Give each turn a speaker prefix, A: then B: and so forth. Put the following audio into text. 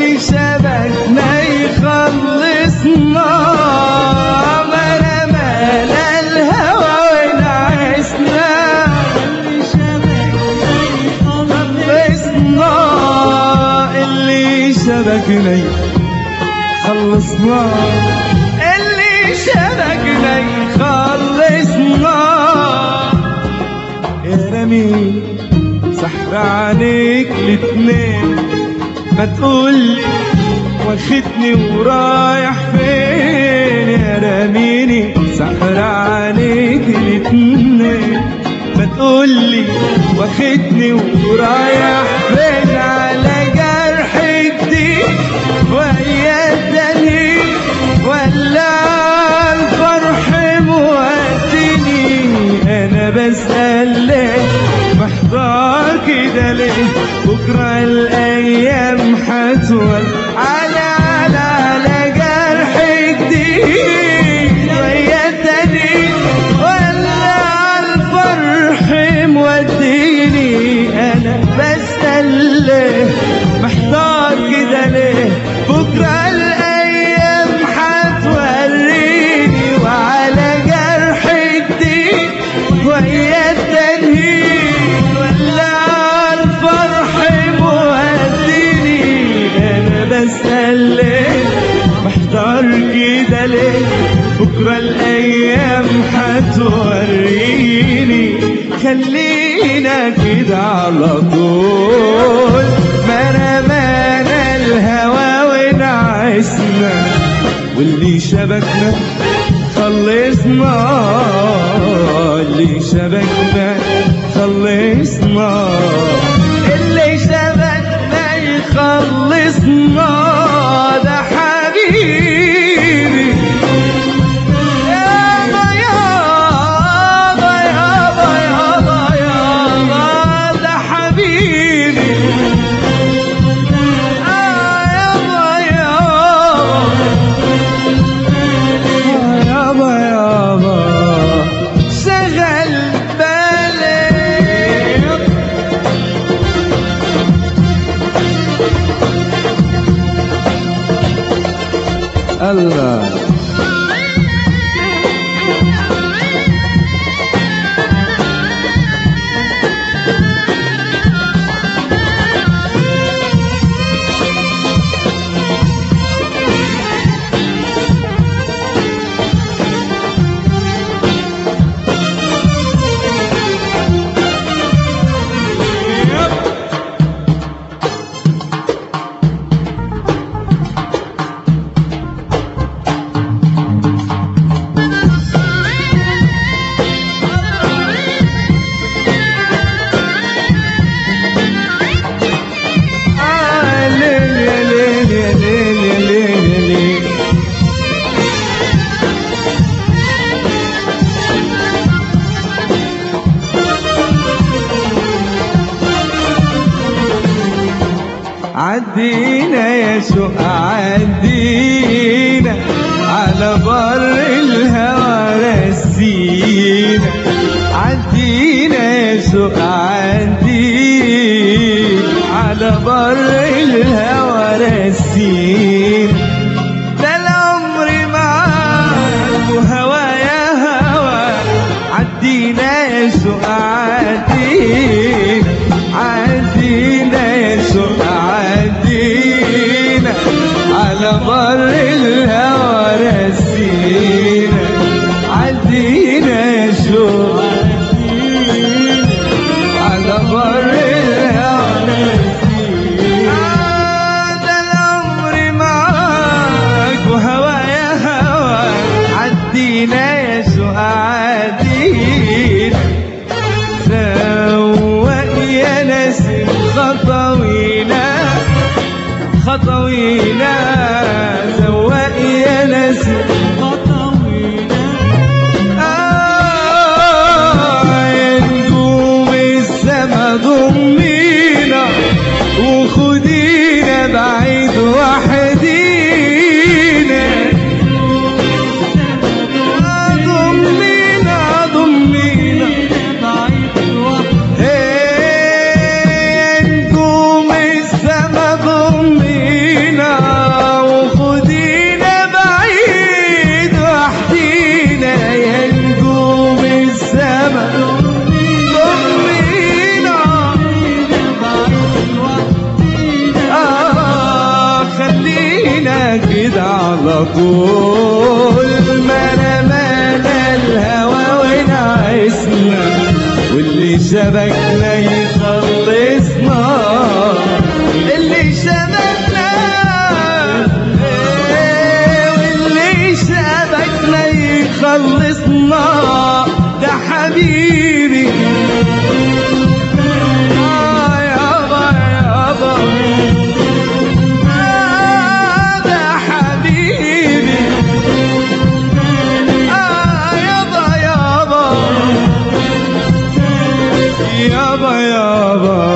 A: اللي شبكنا يخلصنا مرمانا الهوى ونعسنا اللي شبكنا يخلصنا اللي شبكنا يخلصنا اللي شبكنا يخلصنا يا رميل سحر عليك الاتنين ما تقولي واخدني ورايح فين يا رميني سحر عليك الاتنين ما تقولي واخدني ورايح فين على جرح جديد ويا الدليل ولا الفرح موتني انا بسأل ليه محتار كده ليه بكرة الايام حتول على على على جرح جديد ويا الدليل ولا الفرح موديني انا بسأل ليه محتار كده ليه بكرة الايام حتوريني وعلى جرح جديد ويا التنهيد ولا الفرح موديني انا بسأل ليه محتار كده ليه بكرة الايام حتوريني خلينا كده على طول ما رمانا الهوى ونعسنا واللي شبكنا خلصنا اللي شبكنا خلصنا اللي شبكنا يخلصنا ده حبيبي يابا يابا يابا يابا يابا ده حبيبي آه يابا يابا يابا يابا شغل بالي الله آه ليل يا ليل يا ليل يا ليل يا ليل عدينا يا شوق عدينا على بر الهوى رسينا عدينا يا شوق عدينا على بر الهوى رسينا ده العمر معاك وهوى يا هوى عدينا يا شوق عدينا عدينا يا شوق عدينا على بر الهوى رسينا عدينا يا شوق على بر الهوى آه، ده العمر معاك وهوى يا هوى عدينا يا شوق عدينا سوق يا نسيم خطوينا خطوينا سوق يا نسيم خطوينا آه يا نجوم السما ضمينا وخدينا بعيد وحدينا آه ضمينا ضمينا هي نجوم السما ضمينا طول ما رمانا الهوى ونعسنا واللي شبكنا يخلصنا اللي شبكنا إيه، واللي شبكنا يخلصنا ده حبيبي آه يابا يابا آه ده حبيبي آه يابا يابا يابا يابا